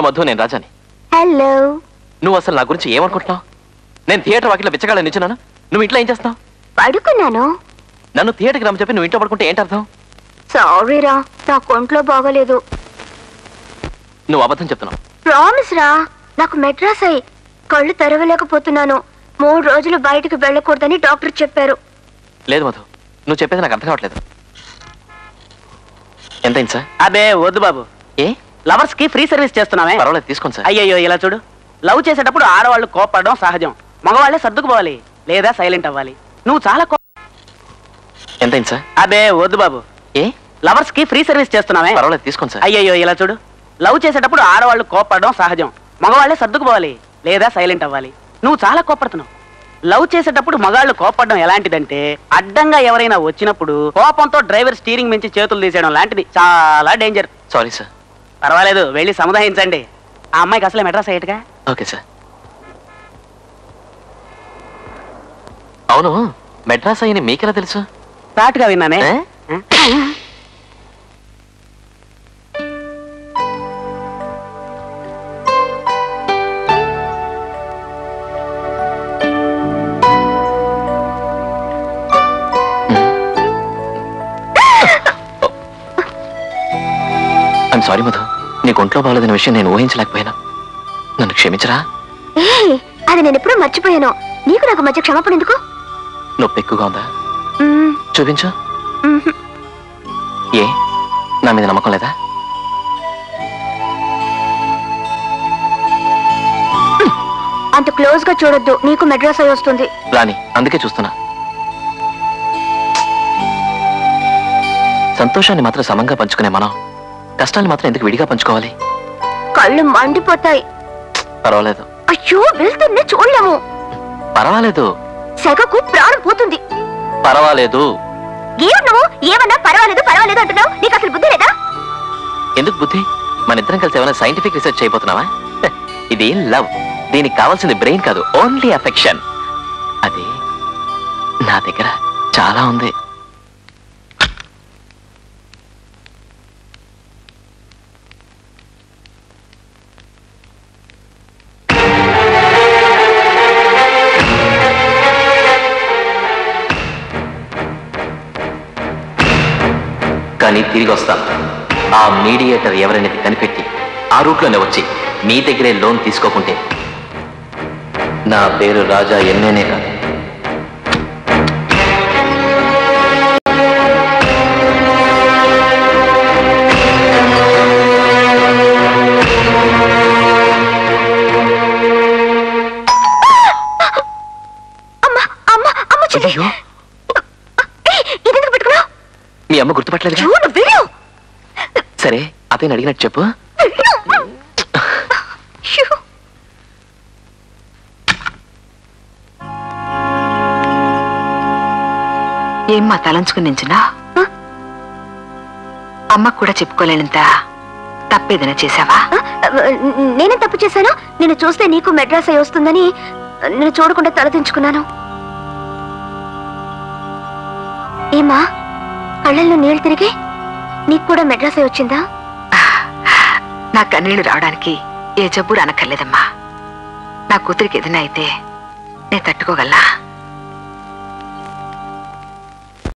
మధు నేను రాజాని హలో నువ్వు అసలు నా గురించి ఏమనుకుంటున్నావు నేను థియేటర్ వాకిట్లో బిచ్చగాళ్ళ నిల్చున్నాను నువ్వు ఇంట్లో ఏం చేస్తున్నావు పడుకున్నాను నన్ను థియేటర్కి రమ్మని చెప్పి నువ్వు ఇంట్లో పడుకుంటే ఏంటి అర్థం సారీ రా నా కొంట్లో బాగోలేదు నువ్వు అబద్ధం చెప్తున్నావు ప్రామిస్ రా నాకు మెడ్రాస్ అయ్యి కళ్ళు తెరవలేకపోతున్నాను మూడు రోజులు బయటకు వెళ్ళకూడదని డాక్టర్ చెప్పారు లేదు మధు నువ్వు చెప్పేది నాకు అర్థం కావట్లేదు ఎంతైంది సార్ అబే వద్దు బాబు ఏ లవర్స్ కి ఫ్రీ సర్వీస్ చేస్తున్నామే పర్వాలేదు తీసుకోండి సార్ అయ్యయ్యో ఇలా చూడు లవ్ చేసేటప్పుడు ఆడవాళ్ళు కోపడడం సహజం మగవాళ్ళే సర్దుకుపోవాలి లేదా సైలెంట్ అవ్వాలి నువ్వు చాలా కో- ఎంతైంది సార్ అబే వద్దు బాబు ఏ లవర్స్ కి ఫ్రీ సర్వీస్ చేస్తున్నామే పర్వాలేదు తీసుకోండి సార్ అయ్యయ్యో ఇలా చూడు లవ్ చేసేటప్పుడు ఆడవాళ్ళు కోపడడం సహజం మగవాళ్ళే సర్దుకుపోవాలి లేదా సైలెంట్ అవ్వాలి నువ్వు చాలా కోపడుతున్నావు లవ్ చేసేటప్పుడు మగాళ్ళు కోపడడం ఎలాంటిదంటే అడ్డంగా ఎవరైనా వచ్చినప్పుడు కోపంతో డ్రైవర్ స్టీరింగ్ మించి చేతులు తీసేయడం లాంటిది చాలా డేంజర్ సారీ సార్ పర్వాలేదు వెళ్ళి సముదాయించండి ఆ అమ్మాయికి అసలే మెడ్రాస్ అయ్యట్టుగా ఓకే సార్ అవును మెడ్రాస్ అయ్యని మీకెలా తెలుసు గా విన్నానే ఏ? ఐమ్ సారీ మధు నీకు ఒంట్లో బాగాలేదన్న విషయం నేను ఊహించలేకపోయాను నన్ను క్షమించరా ఏ అది నేను ఎప్పుడూ మర్చిపోయాను నీకు నాకు మధ్య క్షమాపణ ఎందుకు నొప్పి ఎక్కువగా ఉందా మ్మ్, చూపించు మ్మ్. ఏ నా మీద నమ్మకం లేదా అంత క్లోజ్ గా చూడొద్దు నీకు మెడ్రాస్ అయి వస్తుంది రాని అందుకే చూస్తున్నా సంతోషాన్ని మాత్రం సమంగా పంచుకునే మనం కష్టాన్ని మాత్రం ఎందుకు విడిగా పంచుకోవాలి కళ్ళు మండిపోతాయి పర్వాలేదు అయ్యో వెళ్తున్నే చూడలేము పర్వాలేదు సెగకు ప్రాణం పోతుంది పర్వాలేదు ఏమన్నావు ఏమన్నా పర్వాలేదు పర్వాలేదు అంటున్నావు నీకు అసలు బుద్ధి లేదా ఎందుకు బుద్ధి మన ఇద్దరం కలిసి ఏమైనా సైంటిఫిక్ రీసెర్చ్ చేయబోతున్నావా హ, ఇది లవ్ దీనికి కావాల్సింది బ్రెయిన్ కాదు ఓన్లీ అఫెక్షన్ అది నా దగ్గర చాలా ఉంది కానీ తిరిగి వస్తాను ఆ మీడియేటర్ ఎవరనేది కనిపెట్టి ఆ రూట్లోనే వచ్చి మీ దగ్గరే లోన్ తీసుకోకుంటే నా పేరు రాజా ఎన్నేనే కాదు అమ్మా అమ్మా అమ్మ చెల్లి అయ్యో ఇదెందుకు పెట్టుకున్నావు మీ అమ్మ గుర్తుపట్టలేదుగా చూడు వీడు సరే అతను అడిగినట్టు చెప్పు షూ. ఏమ్మా తలంచుకుని నించున్నా ఆ? అమ్మకు కూడా చెప్పుకోలేనంత తప్పేదైనా చేశావా ఆ, నేనేం తప్పు చేశాను నేను చూస్తే నీకు మెడ్రాస్ అయి వస్తుందని నేను చూడకుండా తలదించుకున్నాను ఏమా కళ్ళల్లో నీళ్లు తిరిగి నీకు కూడా మెడ్రాస్ అయి వచ్చిందా నా కన్నీళ్లు రావడానికి ఏ జబ్బు రానక్కర్లేదమ్మా నా కూతురికి ఏదైనా అయితే నేను తట్టుకోగలనా